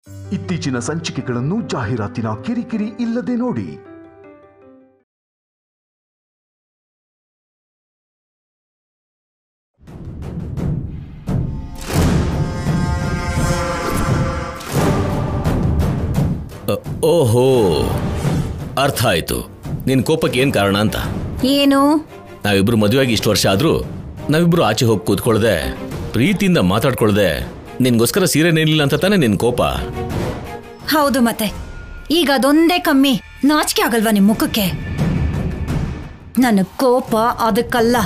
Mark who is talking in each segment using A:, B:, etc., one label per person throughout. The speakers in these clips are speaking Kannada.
A: ಇತ್ತೀಚಿನ ಸಂಚಿಕೆಗಳನ್ನು ಜಾಹೀರಾತಿನ ಕಿರಿಕಿರಿ ಇಲ್ಲದೆ ನೋಡಿ
B: ಅ- ಓಹೋ ಅರ್ಥ ಆಯ್ತು ನಿನ್ ಕೋಪಕ್ಕೆ ಏನ್ ಕಾರಣ ಅಂತ
C: ಏನು
B: ನಾವಿಬ್ರು ಮದುವೆಯಾಗಿ ಇಷ್ಟು ವರ್ಷ ಆದ್ರೂ ನಾವಿಬ್ರು ಆಚೆ ಹೋಗಿ ಕೂತ್ಕೊಳ್ದೆ ಪ್ರೀತಿಯಿಂದ ಮಾತಾಡ್ಕೊಳ್ದೆ ನಿನ್ಗೋಸ್ಕರ ಸೀರೆ ನೇಲಿಲ್ಲ ಅಂತ ತಾನೇ ನಿನ್ ಕೋಪ
C: ಹೌದು ಮತ್ತೆ ಈಗ ಅದೊಂದೇ ಕಮ್ಮಿ ನಾಚಿಕೆ ಆಗಲ್ವಾ ನಿಮ್ ಮುಖಕ್ಕೆ ನನ್ನ ಕೋಪ ಅದಕ್ಕಲ್ಲ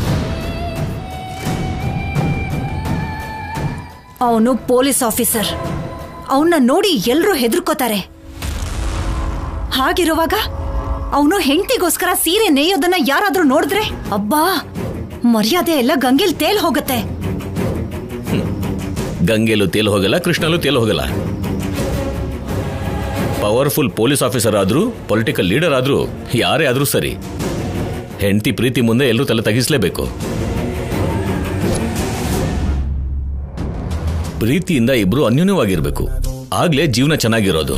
C: ಅವನು ಪೊಲೀಸ್ ಆಫೀಸರ್ ಅವನ್ನ ನೋಡಿ ಎಲ್ರೂ ಹೆದರ್ಕೋತಾರೆ ಹಾಗಿರುವಾಗ ಅವನು ಹೆಂಡತಿಗೋಸ್ಕರ ಸೀರೆ ನೇಯೋದನ್ನ ಯಾರಾದ್ರೂ ನೋಡಿದ್ರೆ ಅಬ್ಬಾ ಮರ್ಯಾದೆ ಎಲ್ಲ ಗಂಗೆಲ್ ತೇಲ್ ಹೋಗತ್ತೆ
B: ಗಂಗೆಲು ತೇಲ್ ಹೋಗಲ್ಲ ಕೃಷ್ಣಲ್ಲೂ ತೇಲ್ ಹೋಗಲ್ಲ ಪವರ್ಫುಲ್ ಪೊಲೀಸ್ ಆಫೀಸರ್ ಆದ್ರೂ ಪೊಲಿಟಿಕಲ್ ಲೀಡರ್ ಆದ್ರೂ ಯಾರೇ ಆದ್ರೂ ಸರಿ ಹೆಂಡತಿ ಪ್ರೀತಿ ಮುಂದೆ ಎಲ್ಲರೂ ತಲೆ ತಗ್ಗಿಸ್ಲೇಬೇಕು ಪ್ರೀತಿಯಿಂದ ಇಬ್ರು ಅನ್ಯೂನ್ಯವಾಗಿರ್ಬೇಕು ಆಗ್ಲೇ ಜೀವನ ಚೆನ್ನಾಗಿರೋದು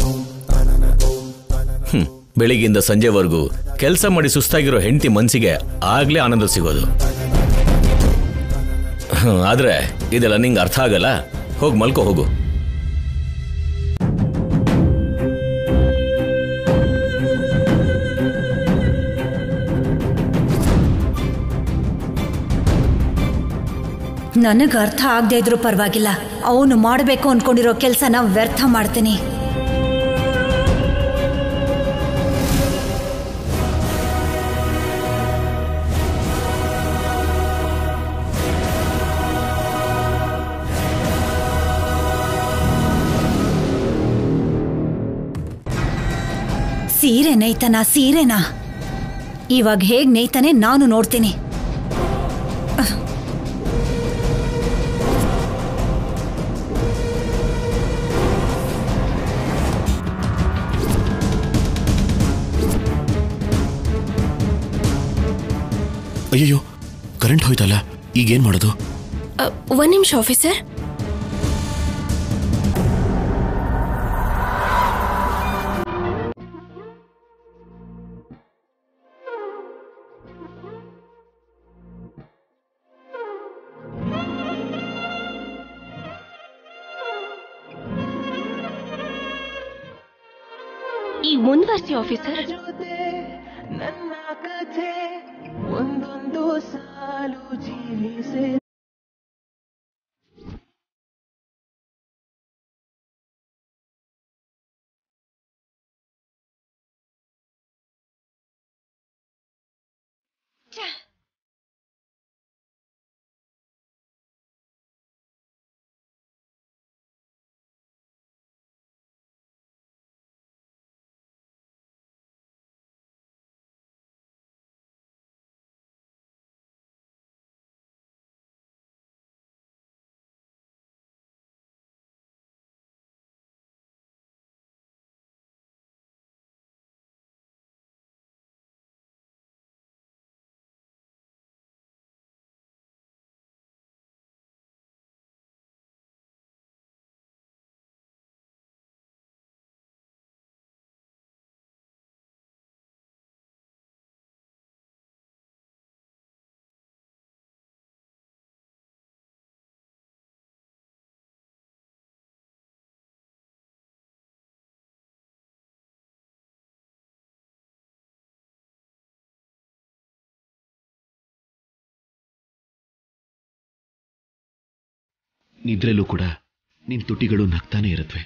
B: ಹ್ಮ್ ಬೆಳಿಗ್ಗೆಯಿಂದ ಸಂಜೆವರೆಗೂ ಕೆಲಸ ಮಾಡಿ ಸುಸ್ತಾಗಿರೋ ಹೆಂಡತಿ ಮನ್ಸಿಗೆ ಆಗ್ಲೇ ಆನಂದ ಸಿಗೋದು ಹ್ಮ್, ಆದ್ರೆ ಇದೆಲ್ಲ ನಿಂಗೆ ಅರ್ಥ ಆಗಲ್ಲ ಹೋಗಿ ಮಲ್ಕೋ ಹೋಗು
C: ನನಗೆ ಅರ್ಥ ಆಗದೆ ಇದ್ರೂ ಪರವಾಗಿಲ್ಲ ಅವನು ಮಾಡಬೇಕು ಅನ್ಕೊಂಡಿರೋ ಕೆಲಸನ ವ್ಯರ್ಥ ಮಾಡ್ತೀನಿ ಸೀರೆ ನೇಯ್ತನ ಸೀರೆನಾ ಇವಾಗ ಹೇಗ್ ನೇಯ್ತಾನೆ ನಾನು ನೋಡ್ತೀನಿ
D: ಅಯ್ಯಯ್ಯೋ ಕರೆಂಟ್ ಹೋಯ್ತಲ್ಲ ಈಗೇನ್ ಮಾಡೋದು
E: ಅ, ಒಂದ್ ನಿಮಿಷ ಆಫೀಸರ್ ಈ ಮುಂದುವರಿಸಿ ಆಫೀಸರ್
F: ಜೊತೆ ನನ್ನ ಕಥೆ ಒಂದೊಂದು ಸಾಲು ಜೀವಿಸೆ
D: ನಿದ್ರೆಲ್ಲೂ ಕೂಡ ನಿನ್ ತುಟಿಗಳು ನಗ್ತಾನೆ ಇರತ್ವೆ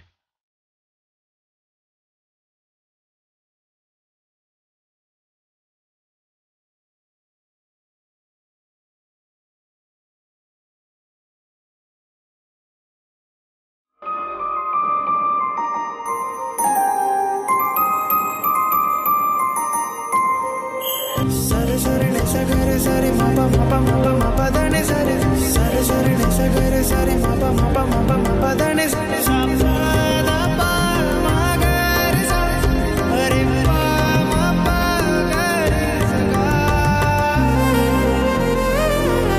F: ಸರಿ ಸರಿ ನೆ ಸಗರೆ ಸರಿ ಮಪ ಮಪ ಮಪ ಮಪ ದಣೆ ಸರಿ ಸರಿ ಸರಿ ನೆ ಸಗರೆ ಸರಿ ಮಪ ಮಪ ಮಪ ಮಪ ದಣೆ ಸರಿ ಸಪ್ಪ ಪ ಮಗರಿ ಸರಿ ಹರಿ ಪ ಮಪ ಗರಿ ಸಗಾ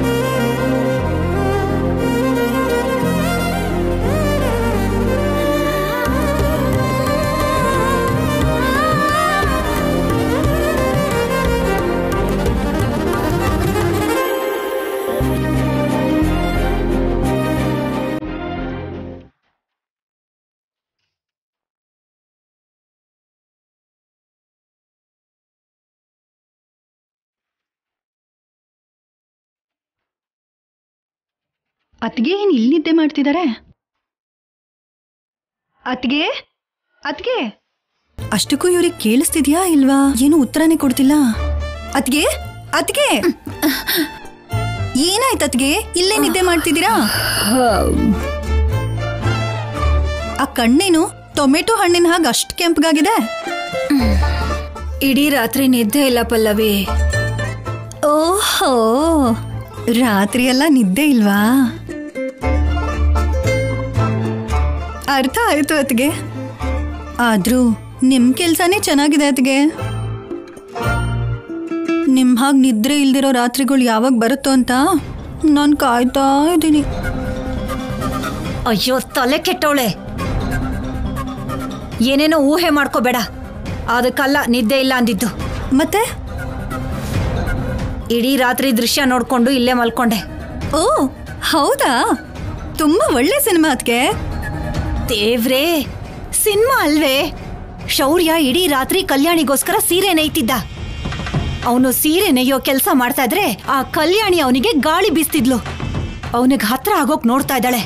E: ಆ
G: ಅತ್ಗೆ ಏನ್ ಇಲ್ಲಿ ನಿದ್ದೆ ಮಾಡ್ತಿದ್ದಾರೆ ಅತ್ಗೆ ಅತ್ಗೆ ಅಷ್ಟಕ್ಕೂ ಇವ್ರಿಗೆ ಕೇಳಿಸ್ತಿದ್ಯಾ ಇಲ್ವಾ ಏನು ಉತ್ತರನೇ ಕೊಡ್ತಿಲ್ಲ ಅತ್ಗೆ ಅತ್ಗೆ ಏನಾಯ್ತು ಅತ್ಗೆ ಇಲ್ಲೇ ನಿದ್ದೆ ಮಾಡ್ತಿದ್ದೀರಾ ಆ ಕಣ್ಣೇನು ಟೊಮೆಟೊ ಹಣ್ಣಿನ ಹಾಗೆ ಅಷ್ಟು ಕೆಂಪಗಾಗಿದೆ
C: ಇಡೀ ರಾತ್ರಿ ನಿದ್ದೆ ಇಲ್ಲ ಪಲ್ಲವಿ
G: ಓಹೋ ರಾತ್ರಿ ಎಲ್ಲ ನಿದ್ದೆ ಇಲ್ವಾ ಅರ್ಥ ಆಯ್ತು ಅತ್ಗೆ ಆದ್ರೂ ನಿಮ್ ಕೆಲ್ಸನೇ ಚೆನ್ನಾಗಿದೆ ಅತ್ಗೆ ನಿಮ್ ಹಾಗೆ ನಿದ್ರೆ ಇಲ್ದಿರೋ ರಾತ್ರಿಗಳು ಯಾವಾಗ ಬರುತ್ತೋ ಅಂತ ನಾನು ಕಾಯ್ತಾ ಇದ್ದೀನಿ
C: ಅಯ್ಯೋ ತಲೆ ಕೆಟ್ಟವಳೆ ಏನೇನೋ ಊಹೆ ಮಾಡ್ಕೋಬೇಡ ಅದಕ್ಕಲ್ಲ ನಿದ್ದೆ ಇಲ್ಲ ಅಂದಿದ್ದು
G: ಮತ್ತೆ
C: ಇಡೀ ರಾತ್ರಿ ದೃಶ್ಯ ನೋಡ್ಕೊಂಡು ಇಲ್ಲೇ ಮಲ್ಕೊಂಡೆ
G: ಓ ಹೌದಾ ತುಂಬಾ ಒಳ್ಳೆ ಸಿನಿಮಾ ಅತ್ಗೆ
C: ದೇವ್ರೇ ಸಿನಿಮಾ ಅಲ್ವೇ ಶೌರ್ಯ ಇಡೀ ರಾತ್ರಿ ಕಲ್ಯಾಣಿಗೋಸ್ಕರ ಸೀರೆ ನೇಯ್ತಿದ್ದ ಅವನು ಸೀರೆ ನೇಯ್ಯೋ ಕೆಲಸ ಮಾಡ್ತಾ ಇದ್ರೆ ಆ ಕಲ್ಯಾಣಿ ಅವನಿಗೆ ಗಾಳಿ ಬೀಸ್ತಿದ್ಲು ಅವನಿಗೆ ಹತ್ರ ಆಗೋಕ್ ನೋಡ್ತಾ ಇದ್ದಾಳೆ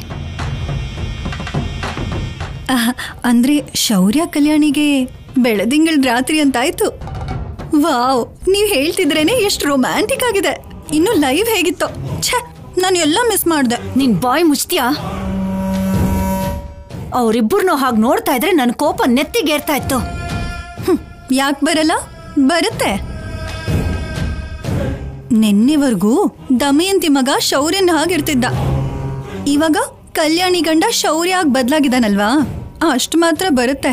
G: ಆಹ್, ಅಂದ್ರೆ ಶೌರ್ಯ ಕಲ್ಯಾಣಿಗೆ ಬೆಳದಿಂಗಳ ರಾತ್ರಿ ಅಂತಾಯ್ತು ವಾವ್ ನೀವ್ ಹೇಳ್ತಿದ್ರೇನೆ ಎಷ್ಟು ರೊಮ್ಯಾಂಟಿಕ್ ಆಗಿದೆ ಇನ್ನು ಲೈವ್ ಹೇಗಿತ್ತು ಛೇ ನಾನು ಎಲ್ಲ ಮಿಸ್ ಮಾಡ್ದೆ
C: ನಿನ್ ಬಾಯ್ ಮುಚ್ತೀಯಾ ಅವರಿಬ್ಬರನ್ನೂ ಹಾಗೆ ನೋಡ್ತಾ ಇದ್ರೆ ನನ್ನ ಕೋಪ ನೆತ್ತಿಗೇರ್ತಾ ಇತ್ತು
G: ಯಾಕೆ ಬರಲ್ಲ ಬರುತ್ತೆ ನಿನ್ನೆವರೆಗೂ ದಮಯಂತಿ ಮಗ ಶೌರ್ಯನ ಹಾಗಿರ್ತಿದ್ದ ಇವಾಗ ಕಲ್ಯಾಣಿ ಗಂಡ ಶೌರ್ಯ ಆಗಿ ಬದಲಾಗಿದ್ದಾನಲ್ವಾ ಅಷ್ಟು ಮಾತ್ರ ಬರುತ್ತೆ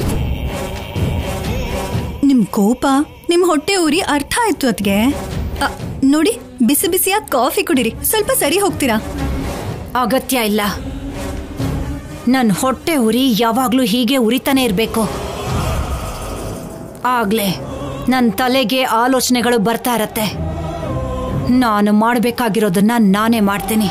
G: ನಿಮ್ ಕೋಪ ನಿಮ್ ಹೊಟ್ಟೆ ಉರಿ ಅರ್ಥ ಆಯ್ತು ಅದ್ಗೆ ಅ, ನೋಡಿ ಬಿಸಿ ಬಿಸಿಯಾಗಿ ಕಾಫಿ ಕುಡಿರಿ ಸ್ವಲ್ಪ ಸರಿ ಹೋಗ್ತೀರಾ
C: ಅಗತ್ಯ ಇಲ್ಲ ನನ್ನ ಹೊಟ್ಟೆ ಉರಿ ಯಾವಾಗ್ಲೂ ಹೀಗೆ ಉರಿತಾನೆ ಇರಬೇಕು ಆಗ್ಲೇ ನನ್ನ ತಲೆಗೆ ಆಲೋಚನೆಗಳು ಬರ್ತಾ ಇರತ್ತೆ ನಾನು ಮಾಡಬೇಕಾಗಿರೋದನ್ನ ನಾನೇ ಮಾಡ್ತೀನಿ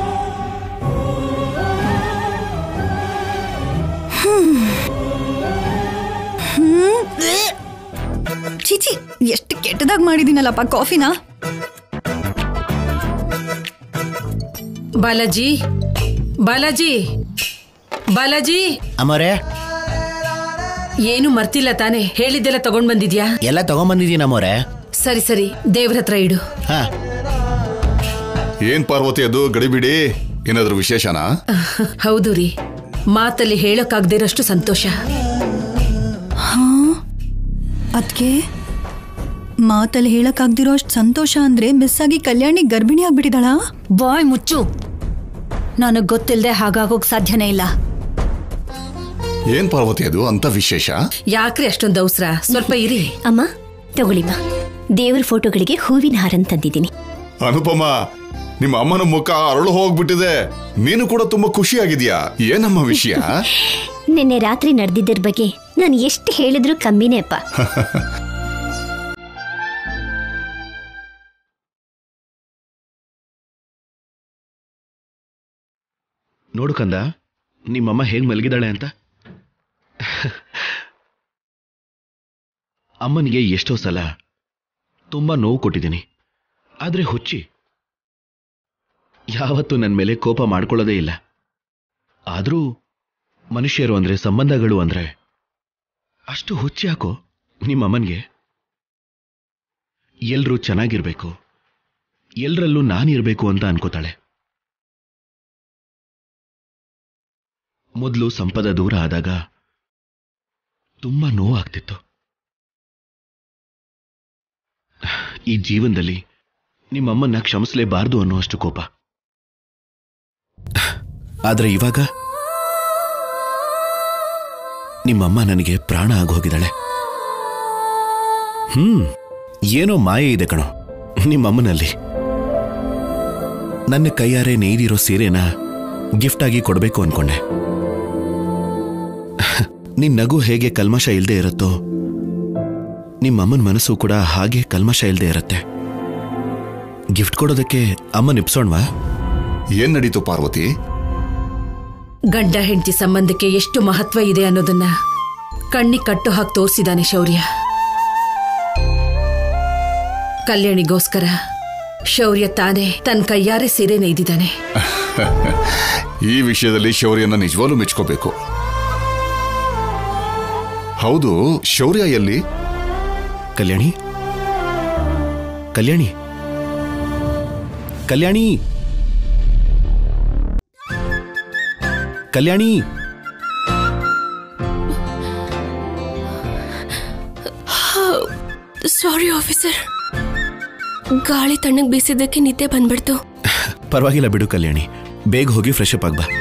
G: ಚಿಚಿ ಎಷ್ಟು ಕೆಟ್ಟದಾಗಿ ಮಾಡಿದ್ದೀನಲ್ಲಪ್ಪ ಕಾಫಿನ
H: ಬಾಲಾಜಿ ಬಾಲಾಜಿ ಬಾಲಾಜಿ
I: ಅಮ್ಮರೇ
H: ಏನು ಮರ್ತಿಲ್ಲ ತಾನೆ ಹೇಳಿದ್ದೆಲ್ಲ ತಗೊಂಡ್ ಬಂದಿದ್ಯಾ
I: ಎಲ್ಲ ತಗೊಂಬಂದಿದ್ದೀನಿ ಅಮ್ಮೋರೆ
H: ಸರಿ ಸರಿ ದೇವ್ರ ಹತ್ರ ಇಡು
I: ಹಾ
J: ಏನ್ ಪಾರ್ವತಿ ಅದು ಗಡಿಬಿಡಿ ಏನಾದ್ರೂ ವಿಶೇಷನಾ
H: ಹೌದು ರೀ ಮಾತಲ್ಲಿ ಹೇಳೋಕ್ಕಾಗ್ದಿರೋಷ್ಟು ಸಂತೋಷ
G: ಅದ್ಕೆ ಮಾತಲ್ಲಿ ಹೇಳಕ್ಕಾಗ್ದಿರೋ ಅಷ್ಟು ಸಂತೋಷ ಅಂದ್ರೆ ಮಿಸ್ ಆಗಿ ಕಲ್ಯಾಣಿ ಗರ್ಭಿಣಿ ಆಗ್ಬಿಟ್ಟಿದಾಳ
C: ಬಾಯ್ ಮುಚ್ಚು ನನಗ್ ಗೊತ್ತಿಲ್ಲದೆ ಹಾಗಾಗೋಕ್ ಸಾಧ್ಯನೇ ಇಲ್ಲ
J: ಏನ್ ಪಾರ್ವತಿ ಅದು ಅಂತ ವಿಶೇಷ
H: ಯಾಕ್ರಿ ಅಷ್ಟೊಂದು ಅವಸರ ಸ್ವಲ್ಪ ಇರಿ
E: ಅಮ್ಮ ತಗೊಳ್ಳಿಮ್ಮ ದೇವ್ರ ಫೋಟೋಗಳಿಗೆ ಹೂವಿನ ಹಾರನ್ ತಂದಿದ್ದೀನಿ
J: ಅನುಪಮ ನಿಮ್ಮ ಅಮ್ಮನ ಮುಖ ಅರಳು ಹೋಗ್ಬಿಟ್ಟಿದೆ ನೀನು ಕೂಡ ತುಂಬಾ ಖುಷಿಯಾಗಿದ್ಯಾ ಏನಮ್ಮ ವಿಷಯ
E: ನಿನ್ನೆ ರಾತ್ರಿ ನಡೆದಿದ್ದರ ಬಗ್ಗೆ ನಾನು ಎಷ್ಟು ಹೇಳಿದ್ರು ಕಮ್ಮಿನೇ ಅಪ್ಪ
D: ನೋಡು ಕಂದ ನಿಮ್ಮಮ್ಮ ಹೇಗ್ ಮಲಗಿದಾಳೆ ಅಂತ ಅಮ್ಮನಿಗೆ ಎಷ್ಟೋ ಸಲ ತುಂಬಾ ನೋವು ಕೊಟ್ಟಿದ್ದೀನಿ ಆದ್ರೆ ಹುಚ್ಚಿ ಯಾವತ್ತೂ ನನ್ನ ಮೇಲೆ ಕೋಪ ಮಾಡ್ಕೊಳ್ಳೋದೇ ಇಲ್ಲ ಆದ್ರೂ ಮನುಷ್ಯರು ಅಂದ್ರೆ ಸಂಬಂಧಗಳು ಅಂದ್ರೆ ಅಷ್ಟು ಹುಚ್ಚಿ ಯಾಕೋ ನಿಮ್ಮಮ್ಮನಿಗೆ ಎಲ್ರೂ ಚೆನ್ನಾಗಿರ್ಬೇಕು ಎಲ್ರಲ್ಲೂ ನಾನಿರ್ಬೇಕು ಅಂತ ಅನ್ಕೋತಾಳೆ ಮೊದಲು ಸಂಪದ ದೂರ ಆದಾಗ ತುಂಬಾ ನೋವಾಗ್ತಿತ್ತು ಈ ಜೀವನದಲ್ಲಿ ನಿಮ್ಮಮ್ಮನ್ನ ಕ್ಷಮಿಸಲೇಬಾರ್ದು ಅನ್ನುವಷ್ಟು ಕೋಪ ಆದ್ರೆ ಇವಾಗ ನಿಮ್ಮಮ್ಮ ನನಗೆ ಪ್ರಾಣ ಆಗೋಗಿದ್ದಾಳೆ ಹ್ಮ್ ಏನೋ ಮಾಯೆ ಇದೆ ಕಣೋ ನಿಮ್ಮಮ್ಮನಲ್ಲಿ ನನ್ನ ಕೈಯಾರೆ ನೇಯ್ದಿರೋ ಸೀರೆನ ಗಿಫ್ಟ್ ಆಗಿ ಕೊಡಬೇಕು ಅನ್ಕೊಂಡೆ ನಿನ್ ನಗು ಹೇಗೆ ಕಲ್ಮಶ ಇಲ್ದೇ ಇರುತ್ತೋ ನಿಮ್ಮಮ್ಮನ ಮನಸ್ಸು ಕೂಡ ಹಾಗೆ ಕಲ್ಮಶ ಇಲ್ದೇ ಇರುತ್ತೆ ಗಿಫ್ಟ್ ಕೊಡೋದಕ್ಕೆ ಅಮ್ಮ ನಿಪ್ಸೋಣ್ವಾ
J: ಏನ್ ನಡೀತು ಪಾರ್ವತಿ
H: ಗಂಡ ಹೆಂಡತಿ ಸಂಬಂಧಕ್ಕೆ ಎಷ್ಟು ಮಹತ್ವ ಇದೆ ಅನ್ನೋದನ್ನ ಕಣ್ಣಿಗೆ ಕಟ್ಟು ಹಾಕಿ ತೋರಿಸಿದಾನೆ ಶೌರ್ಯ ಕಲ್ಯಾಣಿಗೋಸ್ಕರ ಶೌರ್ಯ ತಾನೇ ತನ್ನ ಕೈಯಾರೆ ಸೀರೆ ನೇಯ್ದಿದ್ದಾನೆ
J: ಈ ವಿಷಯದಲ್ಲಿ ಶೌರ್ಯನ ನಿಜವಾಗ್ಲೂ ಮೆಚ್ಕೋಬೇಕು ಹೌದು ಶೌರ್ಯ ಎಲ್ಲಿ
D: ಕಲ್ಯಾಣಿ ಕಲ್ಯಾಣಿ ಕಲ್ಯಾಣಿ ಕಲ್ಯಾಣಿ
K: ಸಾರಿ ಆಫೀಸರ್ ಗಾಳಿ ತಣ್ಣಗೆ ಬೀಸಿದ್ದಕ್ಕೆ ನಿದ್ದೆ ಬಂದ್ಬಿಡ್ತು
D: ಪರವಾಗಿಲ್ಲ ಬಿಡು ಕಲ್ಯಾಣಿ ಬೇಗ ಹೋಗಿ ಫ್ರೆಶ್ ಅಪ್ ಆಗ್ಬಾ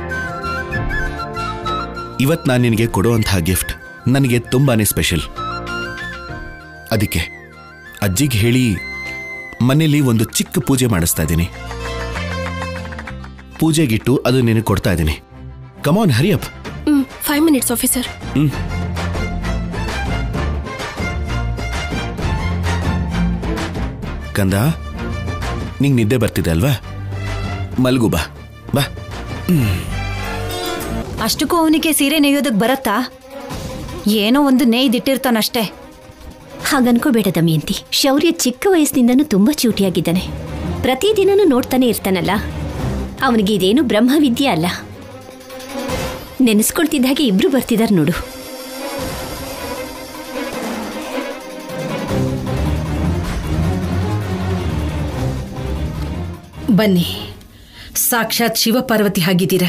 D: ಇವತ್ ನಾನು ನಿನಗೆ ಕೊಡುವಂತಹ ಗಿಫ್ಟ್ ನನಗೆ ತುಂಬಾನೇ ಸ್ಪೆಷಲ್ ಅದಕ್ಕೆ ಅಜ್ಜಿಗೆ ಹೇಳಿ ಮನೇಲಿ ಒಂದು ಚಿಕ್ಕ ಪೂಜೆ ಮಾಡಿಸ್ತಾ ಇದ್ದೀನಿ ಪೂಜೆಗಿಟ್ಟು ಅದು ನಿನಗೆ ಕೊಡ್ತಾ ಇದ್ದೀನಿ come on hurry up
K: hmm five minutes officer
D: hmm ಕಂದ ನಿಂಗೆ ನಿದ್ದೆ ಬರ್ತಿದೆ ಅಲ್ವಾ ಮಲ್ಗು ಬಾ ಬಾ
C: ಅಷ್ಟಕ್ಕೂ ಅವನಿಗೆ ಸೀರೆ ನೇಯೋದಕ್ ಬರತ್ತಾ ಏನೋ ಒಂದು ನೇಯ್ದಿಟ್ಟಿರ್ತಾನಷ್ಟೇ
E: ಹಾಗನ್ಕೋಬೇಡ ದಮಯಂತಿ ಶೌರ್ಯ ಚಿಕ್ಕ ವಯಸ್ಸಿನಿಂದನೂ ತುಂಬಾ ಚೂಟಿಯಾಗಿದ್ದಾನೆ ಪ್ರತಿದಿನನೂ ನೋಡ್ತಾನೆ ಇರ್ತಾನಲ್ಲ ಅವನಿಗೆ ಇದೇನು ಬ್ರಹ್ಮವಿದ್ಯೆ ಅಲ್ಲ ನೆನೆಸ್ಕೊಳ್ತಿದ್ದ ಹಾಗೆ ಇಬ್ರು ಬರ್ತಿದಾರೆ ನೋಡು
H: ಬನ್ನಿ ಸಾಕ್ಷಾತ್ ಶಿವಪಾರ್ವತಿ ಆಗಿದ್ದೀರಾ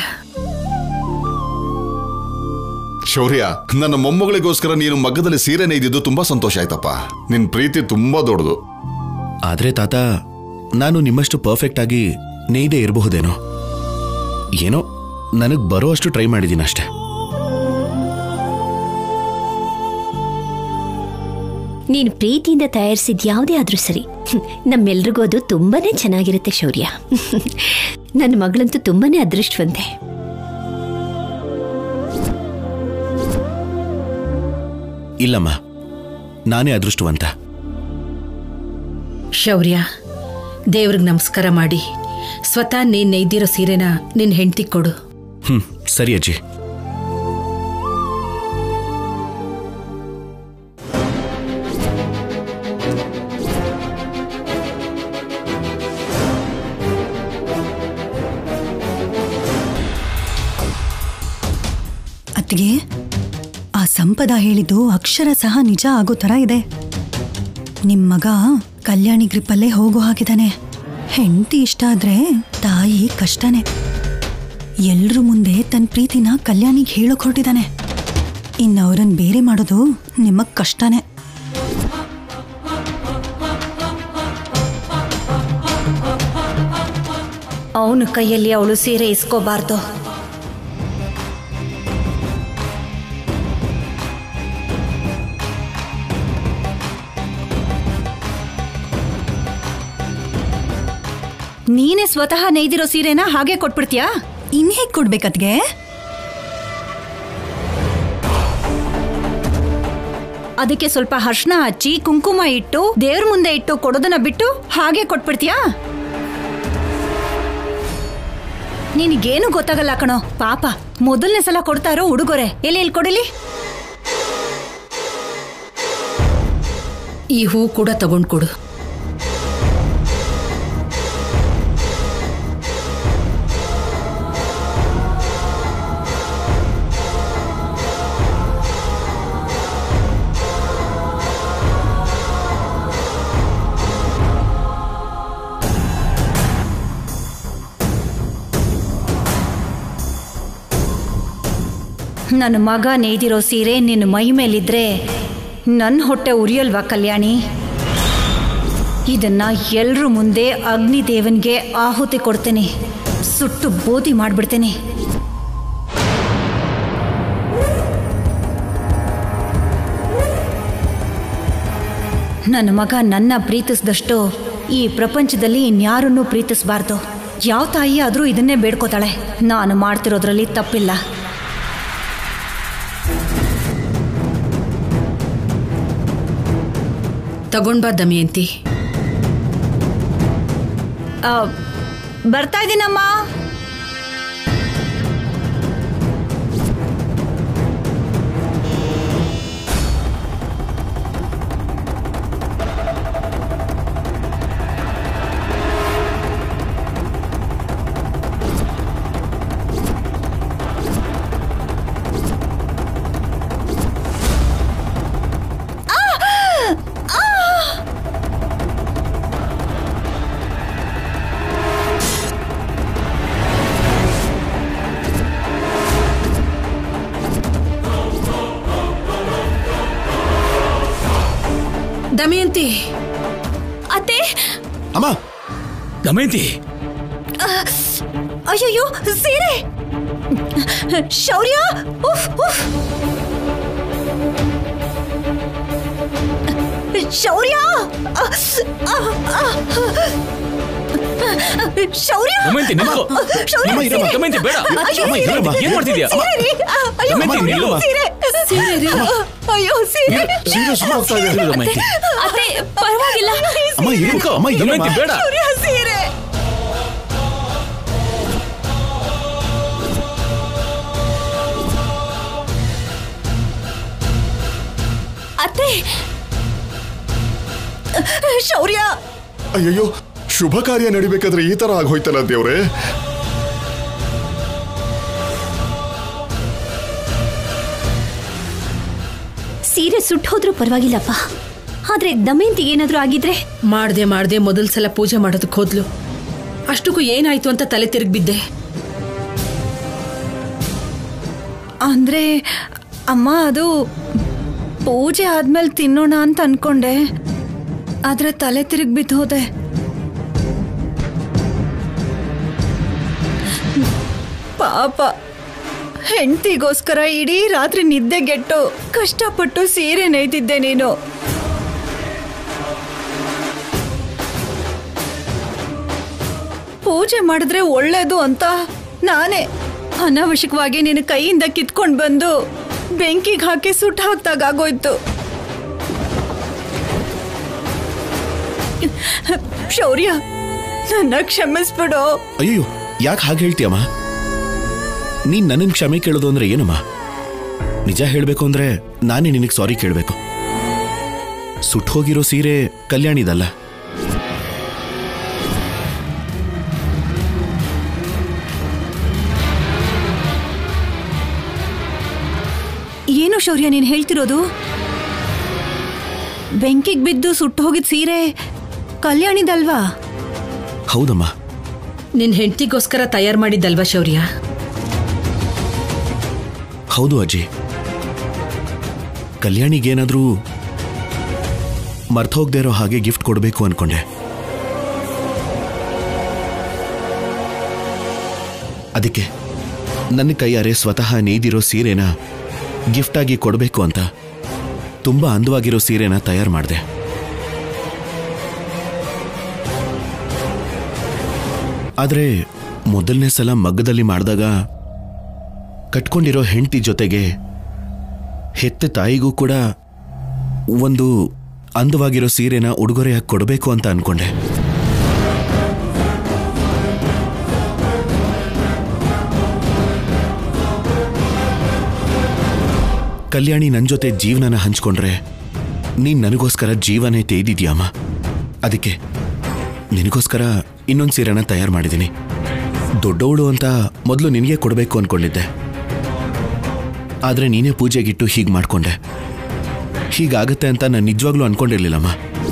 J: ಶೌರ್ಯ ನನ್ನ ಮೊಮ್ಮಗಳಿಗೋಸ್ಕರ ನೀನು ಮಗ್ಗದಲ್ಲಿ ಸೀರೆ ನೇಯ್ದಿದ್ದು ತುಂಬಾ ಸಂತೋಷ ಆಯ್ತಪ್ಪ ನಿನ್ ಪ್ರೀತಿ ತುಂಬಾ ದೊಡ್ಡದು
D: ಆದ್ರೆ ತಾತ ನಾನು ನಿಮ್ಮಷ್ಟು ಪರ್ಫೆಕ್ಟ್ ಆಗಿ ನೇಯ್ದೇ ಇರಬಹುದೇನೋ ಏನೋ ನನಗೆ ಬರೋ ಅಷ್ಟು ಟ್ರೈ ಮಾಡಿದ್ದೀನಿ ಅಷ್ಟೆ
E: ನೀನು ಪ್ರೀತಿಯಿಂದ ತಯಾರಿಸಿದ ಯಾವುದೇ ಆದ್ರೂ ಸರಿ ಹ್ಮ್, ನಮ್ಮೆಲ್ರಿಗೂ ಅದು ತುಂಬಾನೇ ಚೆನ್ನಾಗಿರುತ್ತೆ ಶೌರ್ಯ ನನ್ನ ಮಗಳಂತೂ ತುಂಬಾನೇ ಅದೃಷ್ಟವಂತೆ
D: ಇಲ್ಲಮ್ಮ ನಾನೇ ಅದೃಷ್ಟವಂತ
H: ಶೌರ್ಯ ದೇವ್ರಿಗೆ ನಮಸ್ಕಾರ ಮಾಡಿ ಸ್ವತಃ ನೀನ್ ನೈದಿರೋ ಸೀರೆನ ನಿನ್ ಹೆಂಡ್ತಿ ಕೊಡು
D: ಹ್ಮ್ ಸರಿ ಅಜ್ಜಿ
G: ಅತ್ತಿಗೆ ಆ ಸಂಪದ ಹೇಳಿದ್ದು ಅಕ್ಷರ ಸಹ ನಿಜ ಆಗೋ ಥರ ಇದೆ ನಿಮ್ ಮಗ ಕಲ್ಯಾಣಿ ಗ್ರಿಪ್ಪಲ್ಲೇ ಹೋಗೋ ಹಾಗಿದ್ದಾನೆ ಹೆಂಡತಿ ಇಷ್ಟ ಆದ್ರೆ ತಾಯಿ ಕಷ್ಟನೇ ಎಲ್ರ ಮುಂದೆ ತನ್ನ ಪ್ರೀತಿನ ಕಲ್ಯಾಣಿಗೆ ಹೇಳೋಕ್ ಹೊರಟಿದ್ದಾನೆ ಇನ್ನು ಅವ್ರನ್ನ ಬೇರೆ ಮಾಡೋದು ನಿಮಗ್ ಕಷ್ಟನೇ
C: ಅವನ ಕೈಯಲ್ಲಿ ಅವಳು ಸೀರೆ ಇಸ್ಕೋಬಾರ್ದು ನೀನೇ ಸ್ವತಃ ನೇಯ್ದಿರೋ ಸೀರೆನ ಹಾಗೆ ಕೊಟ್ಬಿಡ್ತೀಯಾ
G: ಇನ್ ಹೇಗ್ ಕೊಡ್ಬೇಕತ್ಗೆ
C: ಅದಕ್ಕೆ ಸ್ವಲ್ಪ ಹರ್ಷಣ ಹಚ್ಚಿ ಕುಂಕುಮ ಇಟ್ಟು ದೇವ್ರ ಮುಂದೆ ಇಟ್ಟು ಕೊಡೋದನ್ನ ಬಿಟ್ಟು ಹಾಗೆ ಕೊಟ್ಬಿಡ್ತೀಯಾ ನಿನಗೇನು ಗೊತ್ತಾಗಲ್ಲ ಕಣೋ ಪಾಪ ಮೊದಲನೇ ಸಲ ಕೊಡ್ತಾ ಇರೋ ಉಡುಗೊರೆ ಎಲ್ಲಿ ಎಲ್ಲಿ ಕೊಡಲಿ
H: ಈ ಹೂ ಕೂಡ ತಗೊಂಡ್ ಕೊಡು
C: ನನ್ನ ಮಗ ನೇಯ್ದಿರೋ ಸೀರೆ ನಿನ್ನ ಮೈ ಮೇಲಿದ್ರೆ ನನ್ನ ಹೊಟ್ಟೆ ಉರಿಯಲ್ವಾ ಕಲ್ಯಾಣಿ ಇದನ್ನ ಎಲ್ರ ಮುಂದೆ ಅಗ್ನಿದೇವನ್ಗೆ ಆಹುತಿ ಕೊಡ್ತೇನೆ ಸುಟ್ಟು ಬೋಧಿ ಮಾಡ್ಬಿಡ್ತೇನೆ ನನ್ನ ಮಗ ನನ್ನ ಪ್ರೀತಿಸಿದಷ್ಟು ಈ ಪ್ರಪಂಚದಲ್ಲಿ ಇನ್ಯಾರನ್ನೂ ಪ್ರೀತಿಸಬಾರ್ದು ಯಾವ ತಾಯಿ ಆದರೂ ಇದನ್ನೇ ಬೇಡ್ಕೋತಾಳೆ ನಾನು ಮಾಡ್ತಿರೋದ್ರಲ್ಲಿ ತಪ್ಪಿಲ್ಲ
H: ತಗೊಂಡ್ಬಾ ದಮಯಂತಿ
C: ಆ, ಬರ್ತಾ ಇದ್ದೀನಮ್ಮ
H: ದಮಯಂತಿ
K: ಅತ್ತೆ
D: ಅಮ್ಮ
B: ದಮಯಂತಿ
C: ಅಯ್ಯಯ್ಯೋ ಸೀರೆ ಶೌರ್ಯ ಉಫ್ ಉಫ್ ಶೌರ್ಯ ಶೌರ್ಯ
B: ದಮಯಂತಿ ನಿಲ್ಲು
C: ಶೌರ್ಯ,
B: ಅಮ್ಮ, ಇರಮ್ಮ,
C: ಸೀರೆ.
B: ದಮಯಂತಿ ಬೇಡ
C: ಅಯ್ಯೋ,
B: ಅಮ್ಮ,
C: ಸೀರೆ.
B: ಇರಮ್ಮ, ಏನ್ ಮಾಡ್ತಿದ್ಯಾ
C: ಸೀರೆ ರೀ. ಅಯ್ಯೋ,
B: ದಮಯಂತಿ,
C: ಅಯ್ಯೋ,
B: ನಿಲ್ಲು.
C: ಸೀರೆ. ಅಯ್ಯೋ ಸೀರೆ
J: ಸೀರೆ ಸುತ್ತಾಗ್ತಾ ಇದೆ
B: ಇರು, ದಮಯಂತಿ
K: ಅತ್ತೆ ಪರವಾಗಿಲ್ಲ
D: ಅಮ್ಮ ಇರು ಅಮ್ಮ
B: ದಮಯಂತಿ
D: ಇರಮ್ಮ
B: ಬೇಡ
C: ಶೌರ್ಯ ಸೀರೆ
K: ಅತ್ತೆ
C: ಶೌರ್ಯ
J: ಅಯ್ಯಯ್ಯೋ ಶುಭ ಕಾರ್ಯ ನಡಿಬೇಕಾದ್ರೆ ಈ ತರ ಆಗೋಯ್ತಲ್ಲ ದೇವ್ರೆ
E: ಸೀರೆ ಸುಟ್ಟು ಹೋದ್ರೂ ಪರವಾಗಿಲ್ಲಪ್ಪ ಆದ್ರೆ ದಮಯಂತಿಗೆ ಏನಾದ್ರೂ ಆಗಿದ್ರೆ
H: ಮಾಡ್ದೆ ಮಾಡ್ದೆ ಮೊದಲ್ ಸಲ ಪೂಜೆ ಮಾಡೋದಕ್ಕೆ ಹೋದ್ಲು ಅಷ್ಟಕ್ಕೂ ಏನಾಯ್ತು ಅಂತ ತಲೆ ತಿರುಗ್ಬಿದ್ದೆ
C: ಅಂದ್ರೆ ಅಮ್ಮ ಅದು ಪೂಜೆ ಆದ್ಮೇಲೆ ತಿನ್ನೋಣ ಅಂತ ಅನ್ಕೊಂಡೆ ಆದ್ರೆ ತಲೆ ತಿರುಗಿ ಬಿದ್ದು ಹೋದೆ ಪಾಪ ಹೆಂಡತಿಗೋಸ್ಕರ ಇಡೀ ರಾತ್ರಿ ನಿದ್ದೆಗೆಟ್ಟು ಕಷ್ಟಪಟ್ಟು ಸೀರೆ ನೇಯ್ತಿದ್ದೆ ನೀನು ಪೂಜೆ ಮಾಡಿದ್ರೆ ಒಳ್ಳೇದು ಅಂತ ನಾನೇ ಅನಾವಶ್ಯಕವಾಗಿ ನಿನ್ನ ಕೈಯಿಂದ ಕಿತ್ಕೊಂಡು ಬಂದು ಬೆಂಕಿಗೆ ಹಾಕಿ ಸುಟ್ಟು ಹಾಕ್ದಾಗೋಯ್ತು ಶೌರ್ಯ ನನ್ನ ಕ್ಷಮಿಸ್ಬಿಡು
D: ಅಯ್ಯೋ ಯಾಕೆ ಹಾಗೆ ಹೇಳ್ತೀಯಮ್ಮ ನೀನ್ ನನ್ನನ್ ಕ್ಷಮೆ ಕೇಳೋದು ಅಂದ್ರೆ ಏನಮ್ಮ ನಿಜ ಹೇಳ್ಬೇಕು ಅಂದ್ರೆ ನಾನೇ ನಿನಗೆ ಸಾರಿ ಕೇಳಬೇಕು ಸುಟ್ಟು ಹೋಗಿರೋ ಸೀರೆ ಕಲ್ಯಾಣಿದಲ್ಲ
C: ಏನು ಶೌರ್ಯ ನೀನು ಹೇಳ್ತಿರೋದು ಬೆಂಕಿಗೆ ಬಿದ್ದು ಸುಟ್ಟು ಹೋಗಿದ್ ಸೀರೆ ಕಲ್ಯಾಣಿದಲ್ವಾ
D: ಹೌದಮ್ಮ
H: ನಿನ್ ಹೆಂಡತಿಗೋಸ್ಕರ ತಯಾರು ಮಾಡಿದ್ದಲ್ವಾ ಶೌರ್ಯ
D: ಹೌದು ಅಜ್ಜಿ ಕಲ್ಯಾಣಿಗೇನಾದ್ರೂ ಮರ್ತೋಗ್ದೇ ಇರೋ ಹಾಗೆ ಗಿಫ್ಟ್ ಕೊಡಬೇಕು ಅನ್ಕೊಂಡೆ ಅದಕ್ಕೆ ನನ್ನ ಕೈಯಾರೆ ಸ್ವತಃ ನೇಯ್ದಿರೋ ಸೀರೆನ ಗಿಫ್ಟ್ ಆಗಿ ಕೊಡಬೇಕು ಅಂತ ತುಂಬಾ ಅಂದವಾಗಿರೋ ಸೀರೆನ ತಯಾರು ಮಾಡಿದೆ ಆದ್ರೆ ಮೊದಲನೇ ಸಲ ಮಗ್ಗದಲ್ಲಿ ಮಾಡಿದಾಗ ಕಟ್ಕೊಂಡಿರೋ ಹೆಂಡತಿ ಜೊತೆಗೆ ಹೆತ್ತ ತಾಯಿಗೂ ಕೂಡ ಒಂದು ಅಂದವಾಗಿರೋ ಸೀರೆನ ಉಡುಗೊರೆಯಾಗಿ ಕೊಡಬೇಕು ಅಂತ ಅನ್ಕೊಂಡೆ ಕಲ್ಯಾಣಿ ನನ್ನ ಜೊತೆ ಜೀವನನ ಹಂಚ್ಕೊಂಡ್ರೆ ನೀನ್ ನನಗೋಸ್ಕರ ಜೀವನೇ ತೇದಿದ್ಯಾಮ ಅದಕ್ಕೆ ನಿನಗೋಸ್ಕರ ಇನ್ನೊಂದು ಸೀರೆನ ತಯಾರು ಮಾಡಿದ್ದೀನಿ ದೊಡ್ಡವಳು ಅಂತ ಮೊದಲು ನಿನಗೆ ಕೊಡಬೇಕು ಅನ್ಕೊಂಡಿದ್ದೆ ಆದ್ರೆ ನೀನೇ ಪೂಜೆಗಿಟ್ಟು ಹೀಗೆ ಮಾಡ್ಕೊಂಡೆ ಹೀಗಾಗತ್ತೆ ಅಂತ ನಾನು ನಿಜವಾಗ್ಲೂ ಅನ್ಕೊಂಡಿರ್ಲಿಲ್ಲಮ್ಮ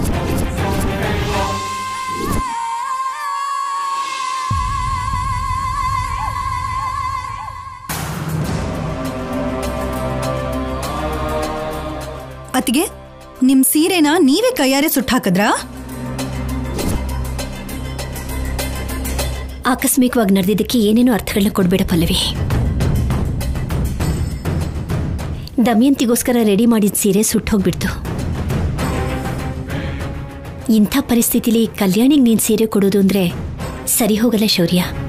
G: ಅತಿಗೆ ನಿಮ್ ಸೀರೆನ ನೀವೇ ಕೈಯಾರೆ ಸುಟ್ಟಾಕದ್ರಾ
E: ಆಕಸ್ಮಿಕವಾಗಿ ನಡೆದಿದ್ದಕ್ಕೆ ಏನೇನೋ ಅರ್ಥಗಳನ್ನ ಕೊಡ್ಬೇಡ ಪಲ್ಲವಿ ದಮಯಂತಿಗೋಸ್ಕರ ರೆಡಿ ಮಾಡಿದ ಸೀರೆ ಸುಟ್ಟೋಗ್ಬಿಡ್ತು ಇಂಥ ಪರಿಸ್ಥಿತಿಲಿ ಕಲ್ಯಾಣಿಗೆ ನೀನು ಸೀರೆ ಕೊಡೋದು ಅಂದ್ರೆ ಸರಿ ಹೋಗಲ್ಲ ಶೌರ್ಯ